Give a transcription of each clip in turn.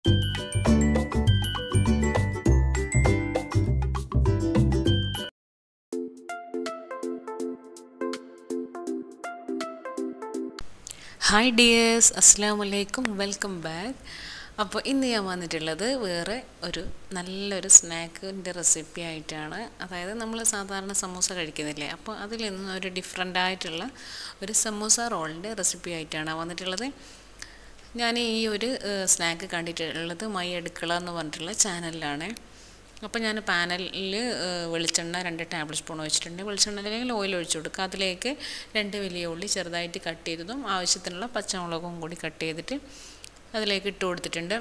hi dears അസ്സാം വലൈക്കും welcome back അപ്പോൾ ഇന്ന് ഞാൻ വന്നിട്ടുള്ളത് വേറെ ഒരു നല്ലൊരു സ്നാക്കിൻ്റെ റെസിപ്പി ആയിട്ടാണ് അതായത് നമ്മൾ സാധാരണ സമൂസ കഴിക്കുന്നില്ലേ അപ്പോൾ അതിൽ നിന്ന് ഒരു ഡിഫറെൻ്റ് ആയിട്ടുള്ള ഒരു സമൂസ റോളിൻ്റെ റെസിപ്പി ആയിട്ടാണ് വന്നിട്ടുള്ളത് ഞാൻ ഈ ഒരു സ്നാക്ക് കണ്ടിട്ടുള്ളത് മൈ അടുക്കള എന്ന് പറഞ്ഞിട്ടുള്ള ചാനലിലാണ് അപ്പോൾ ഞാൻ പാനലിൽ വെളിച്ചെണ്ണ രണ്ട് ടേബിൾ സ്പൂൺ ഒഴിച്ചിട്ടുണ്ട് വെളിച്ചെണ്ണ അല്ലെങ്കിൽ ഓയിൽ ഒഴിച്ചു കൊടുക്കുക അതിലേക്ക് രണ്ട് വലിയ ഉള്ളി ചെറുതായിട്ട് കട്ട് ചെയ്തതും ആവശ്യത്തിനുള്ള പച്ചമുളകും കൂടി കട്ട് ചെയ്തിട്ട് അതിലേക്ക് ഇട്ട് കൊടുത്തിട്ടുണ്ട്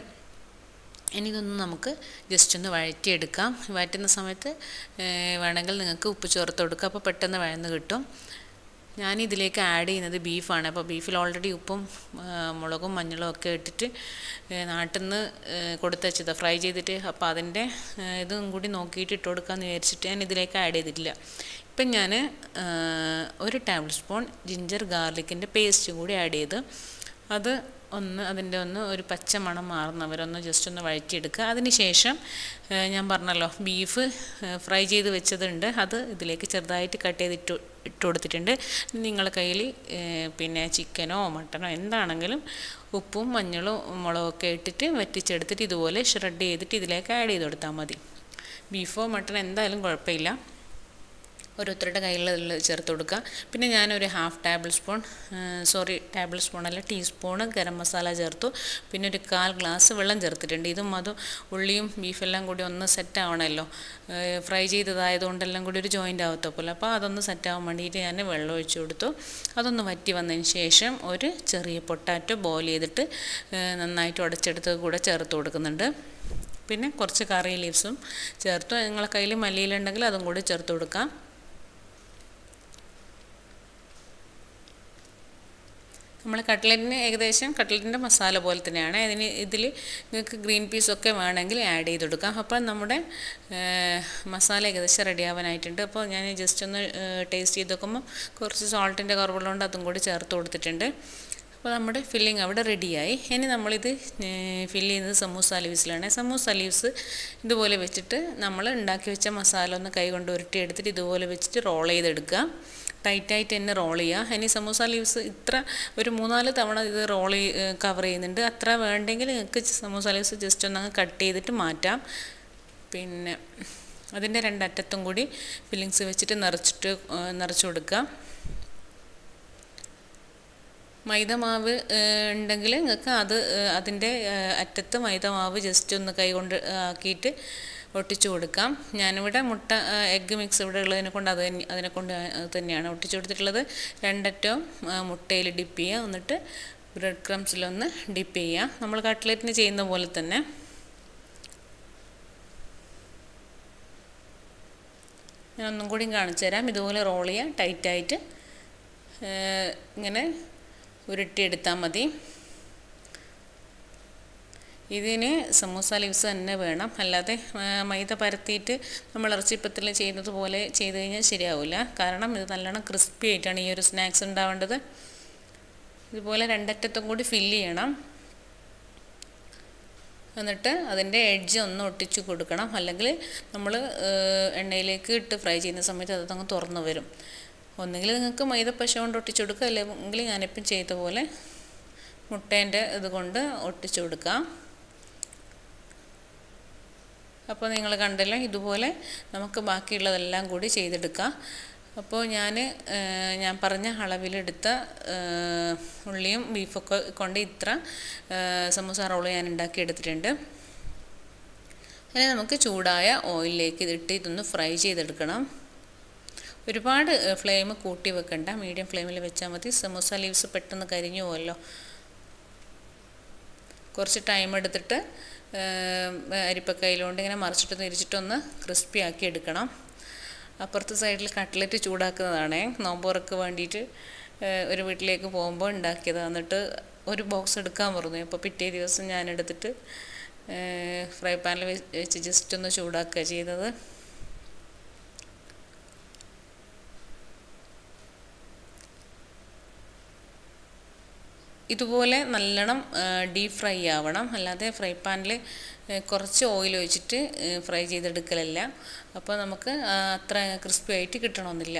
ഇനി ഇതൊന്ന് നമുക്ക് ജസ്റ്റ് ഒന്ന് വഴറ്റിയെടുക്കാം വഴറ്റുന്ന സമയത്ത് വേണമെങ്കിൽ നിങ്ങൾക്ക് ഉപ്പ് ചേർത്ത് കൊടുക്കുക അപ്പോൾ പെട്ടെന്ന് വഴന്ന് കിട്ടും ഞാൻ ഇതിലേക്ക് ആഡ് ചെയ്യുന്നത് ബീഫാണ് അപ്പോൾ ബീഫിൽ ഓൾറെഡി ഉപ്പും മുളകും മഞ്ഞളും ഒക്കെ ഇട്ടിട്ട് നാട്ടിൽ നിന്ന് കൊടുത്തച്ചത് ഫ്രൈ ചെയ്തിട്ട് അപ്പോൾ അതിൻ്റെ ഇതും കൂടി നോക്കിയിട്ട് ഇട്ട് കൊടുക്കാമെന്ന് വിചാരിച്ചിട്ട് ഞാൻ ഇതിലേക്ക് ആഡ് ചെയ്തിട്ടില്ല ഇപ്പം ഞാൻ ഒരു ടേബിൾ സ്പൂൺ ജിഞ്ചർ ഗാർലിക്കിൻ്റെ പേസ്റ്റ് കൂടി ആഡ് ചെയ്ത് അത് ഒന്ന് അതിൻ്റെ ഒന്ന് ഒരു പച്ച മണം മാറുന്നവരൊന്ന് ജസ്റ്റ് ഒന്ന് വഴറ്റിയെടുക്കുക അതിന് ശേഷം ഞാൻ പറഞ്ഞല്ലോ ബീഫ് ഫ്രൈ ചെയ്ത് വെച്ചതുണ്ട് അത് ഇതിലേക്ക് ചെറുതായിട്ട് കട്ട് ചെയ്ത് ഇട്ട് ഇട്ട് കൊടുത്തിട്ടുണ്ട് നിങ്ങളുടെ കയ്യിൽ പിന്നെ ചിക്കനോ മട്ടനോ എന്താണെങ്കിലും ഉപ്പും മഞ്ഞളും മുളകൊക്കെ ഇട്ടിട്ട് വറ്റിച്ചെടുത്തിട്ട് ഇതുപോലെ ഷ്രെഡ് ചെയ്തിട്ട് ഇതിലേക്ക് ആഡ് ചെയ്ത് കൊടുത്താൽ മതി ബീഫോ മട്ടനോ എന്തായാലും കുഴപ്പമില്ല ഓരോരുത്തരുടെ കയ്യിൽ ചേർത്ത് കൊടുക്കുക പിന്നെ ഞാനൊരു half tablespoon sorry tablespoon അല്ല ടീസ്പൂണ് ഗരം മസാല ചേർത്തു പിന്നെ ഒരു കാൽ ഗ്ലാസ് വെള്ളം ചേർത്തിട്ടുണ്ട് ഇതും അതും ഉള്ളിയും ബീഫെല്ലാം കൂടി ഒന്ന് സെറ്റ് ആവണമല്ലോ ഫ്രൈ ചെയ്തതായതുകൊണ്ടെല്ലാം കൂടി ഒരു ജോയിൻ്റ് ആവത്തപ്പോൾ അപ്പോൾ അതൊന്ന് സെറ്റ് ആവാൻ വേണ്ടിയിട്ട് ഞാൻ വെള്ളം ഒഴിച്ചു കൊടുത്തു അതൊന്ന് വറ്റി വന്നതിന് ശേഷം ഒരു ചെറിയ പൊട്ടാറ്റോ ബോയിൽ ചെയ്തിട്ട് നന്നായിട്ട് ഉടച്ചെടുത്ത് കൂടെ ചേർത്ത് കൊടുക്കുന്നുണ്ട് പിന്നെ കുറച്ച് കറി ലീവ്സും ചേർത്തു നിങ്ങളെ കയ്യിൽ മല്ലിയിലുണ്ടെങ്കിൽ അതും കൂടി ചേർത്ത് കൊടുക്കാം നമ്മൾ കട്ട്ലറ്റിന് ഏകദേശം കട്ട്ലറ്റിൻ്റെ മസാല പോലെ തന്നെയാണ് അതിന് ഇതിൽ നിങ്ങൾക്ക് ഗ്രീൻ പീസൊക്കെ വേണമെങ്കിൽ ആഡ് ചെയ്ത് കൊടുക്കാം അപ്പോൾ നമ്മുടെ മസാല ഏകദേശം റെഡി ആവാനായിട്ടുണ്ട് അപ്പോൾ ഞാൻ ജസ്റ്റ് ഒന്ന് ടേസ്റ്റ് ചെയ്ത് നോക്കുമ്പോൾ കുറച്ച് സോൾട്ടിൻ്റെ കുറവുള്ളതുകൊണ്ട് അതും കൂടി ചേർത്ത് കൊടുത്തിട്ടുണ്ട് അപ്പോൾ നമ്മുടെ ഫില്ലിങ് അവിടെ റെഡിയായി ഇനി നമ്മളിത് ഫില്ല് ചെയ്യുന്നത് സമൂസ ലീവ്സിലാണ് സമൂസ ലീവ്സ് ഇതുപോലെ വെച്ചിട്ട് നമ്മൾ ഉണ്ടാക്കി വെച്ച മസാല ഒന്ന് കൈ കൊണ്ട് ഉരുട്ടി എടുത്തിട്ട് ഇതുപോലെ വെച്ചിട്ട് റോൾ ചെയ്തെടുക്കുക ടൈറ്റായിട്ട് തന്നെ റോൾ ചെയ്യുക ഇനി സമൂസ ലീവ്സ് ഇത്ര ഒരു മൂന്നാല് തവണ ഇത് റോൾ കവർ ചെയ്യുന്നുണ്ട് അത്ര വേണ്ടെങ്കിൽ നിങ്ങൾക്ക് സമൂസ ലീവ്സ് ജസ്റ്റ് ഒന്ന് അങ്ങ് കട്ട് ചെയ്തിട്ട് മാറ്റാം പിന്നെ അതിൻ്റെ രണ്ടറ്റത്തും കൂടി ഫില്ലിങ്സ് വെച്ചിട്ട് നിറച്ചിട്ട് നിറച്ച് കൊടുക്കുക മൈദ മാവ് ഉണ്ടെങ്കിൽ നിങ്ങൾക്ക് അത് അതിൻ്റെ അറ്റത്ത് മൈദ മാവ് ജസ്റ്റ് ഒന്ന് കൈ കൊണ്ട് ആക്കിയിട്ട് ഒട്ടിച്ചു കൊടുക്കാം ഞാനിവിടെ മുട്ട എഗ്ഗ് മിക്സ് ഇവിടെ ഉള്ളതിനെ കൊണ്ട് അത് അതിനെ കൊണ്ട് തന്നെയാണ് ഒട്ടിച്ചു കൊടുത്തിട്ടുള്ളത് രണ്ടറ്റവും മുട്ടയിൽ ഡിപ്പ് ചെയ്യുക എന്നിട്ട് ബ്രെഡ് ക്രംസിലൊന്ന് ഡിപ്പ് ചെയ്യുക നമ്മൾ കട്ട്ലറ്റിന് ചെയ്യുന്ന പോലെ തന്നെ ഞാൻ ഒന്നും കൂടി കാണിച്ചു തരാം ഇതുപോലെ റോൾ ചെയ്യുക ടൈറ്റായിട്ട് ഇങ്ങനെ ഉരുട്ടിയെടുത്താൽ മതി ഇതിന് സമൂസ ലീവ്സ് തന്നെ വേണം അല്ലാതെ മൈദ പരത്തിയിട്ട് നമ്മൾ ഇറച്ചിപ്പത്തിൽ ചെയ്യുന്നത് പോലെ ചെയ്ത് കഴിഞ്ഞാൽ ശരിയാവില്ല കാരണം ഇത് നല്ലോണം ക്രിസ്പി ആയിട്ടാണ് ഈ ഒരു സ്നാക്സ് ഉണ്ടാവേണ്ടത് ഇതുപോലെ രണ്ടറ്റത്തും കൂടി ഫില്ല് ചെയ്യണം എന്നിട്ട് അതിൻ്റെ എഡ്ജ് ഒന്ന് ഒട്ടിച്ച് കൊടുക്കണം അല്ലെങ്കിൽ നമ്മൾ എണ്ണയിലേക്ക് ഇട്ട് ഫ്രൈ ചെയ്യുന്ന സമയത്ത് അതങ്ങ് തുറന്നു വരും ഒന്നുകിൽ നിങ്ങൾക്ക് മൈദ പശ കൊണ്ട് ഒട്ടിച്ചു കൊടുക്കുക അല്ലെങ്കിൽ ഞാനിപ്പം ചെയ്ത പോലെ മുട്ടേൻ്റെ ഇത് കൊണ്ട് ഒട്ടിച്ചു കൊടുക്കാം അപ്പോൾ നിങ്ങൾ കണ്ടല്ലോ ഇതുപോലെ നമുക്ക് ബാക്കിയുള്ളതെല്ലാം കൂടി ചെയ്തെടുക്കാം അപ്പോൾ ഞാൻ ഞാൻ പറഞ്ഞ അളവിലെടുത്ത ഉള്ളിയും ബീഫൊക്കെ കൊണ്ട് ഇത്ര സമൂസ റോള് ഞാൻ ഉണ്ടാക്കി എടുത്തിട്ടുണ്ട് അതിന് നമുക്ക് ചൂടായ ഓയിലിലേക്ക് ഇതിട്ട് ഇതൊന്ന് ഫ്രൈ ചെയ്തെടുക്കണം ഒരുപാട് ഫ്ലെയിം കൂട്ടി വെക്കണ്ട മീഡിയം ഫ്ലെയിമിൽ വെച്ചാൽ മതി സമൂസ ലീവ്സ് പെട്ടെന്ന് കരിഞ്ഞു പോകല്ലോ കുറച്ച് ടൈം എടുത്തിട്ട് അരിപ്പക്കയിലുകൊണ്ട് ഇങ്ങനെ മറിച്ചിട്ട് തിരിച്ചിട്ടൊന്ന് ക്രിസ്പി ആക്കി എടുക്കണം അപ്പുറത്തെ സൈഡിൽ കട്ട്ലറ്റ് ചൂടാക്കുന്നതാണ് നോമ്പോറക്ക് വേണ്ടിയിട്ട് ഒരു വീട്ടിലേക്ക് പോകുമ്പോൾ ഉണ്ടാക്കിയതാണ് എന്നിട്ട് ഒരു ബോക്സ് എടുക്കാൻ പറഞ്ഞു അപ്പോൾ പിറ്റേ ദിവസം ഞാൻ എടുത്തിട്ട് ഫ്രൈ പാനിൽ വെച്ച് ജസ്റ്റ് ഒന്ന് ചൂടാക്കുക ചെയ്തത് ഇതുപോലെ നല്ലോണം ഡീപ് ഫ്രൈ ആവണം അല്ലാതെ ഫ്രൈ പാനിൽ കുറച്ച് ഓയിൽ ഒഴിച്ചിട്ട് ഫ്രൈ ചെയ്തെടുക്കലല്ല അപ്പോൾ നമുക്ക് അത്ര ക്രിസ്പി ആയിട്ട് കിട്ടണമെന്നില്ല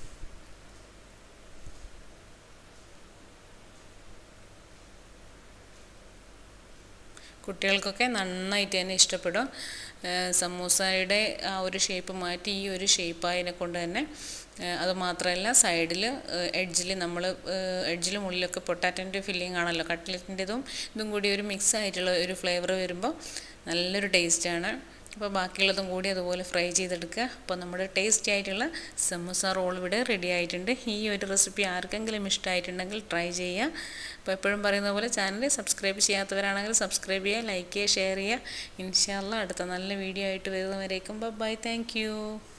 കുട്ടികൾക്കൊക്കെ നന്നായിട്ട് തന്നെ ഇഷ്ടപ്പെടും സമൂസയുടെ ആ ഒരു ഷേപ്പ് മാറ്റി ഈ ഒരു ഷേപ്പായതിനെ കൊണ്ട് തന്നെ അത് മാത്രമല്ല സൈഡിൽ എഡ്ജിൽ നമ്മൾ എഡ്ജിലും ഉള്ളിലൊക്കെ പൊട്ടാറ്റോൻ്റെ ഫില്ലിംഗ് ആണല്ലോ കട്ട്ലറ്റിൻ്റെതും ഇതും കൂടി ഒരു മിക്സ് ആയിട്ടുള്ള ഒരു ഫ്ലേവർ വരുമ്പോൾ നല്ലൊരു ടേസ്റ്റാണ് അപ്പോൾ ബാക്കിയുള്ളതും കൂടി അതുപോലെ ഫ്രൈ ചെയ്തെടുക്കുക അപ്പോൾ നമ്മുടെ ടേസ്റ്റി ആയിട്ടുള്ള സമൂസ റോൾ ഇവിടെ റെഡി ആയിട്ടുണ്ട് ഈ ഒരു റെസിപ്പി ആർക്കെങ്കിലും ഇഷ്ടമായിട്ടുണ്ടെങ്കിൽ ട്രൈ ചെയ്യുക അപ്പോൾ എപ്പോഴും പറയുന്ന പോലെ ചാനൽ സബ്സ്ക്രൈബ് ചെയ്യാത്തവരാണെങ്കിൽ സബ്സ്ക്രൈബ് ചെയ്യുക ലൈക്ക് ചെയ്യുക ഷെയർ ചെയ്യുക ഇൻഷാല്ല അടുത്ത നല്ല വീഡിയോ ആയിട്ട് വരുന്നവരേക്കും ബൈ താങ്ക്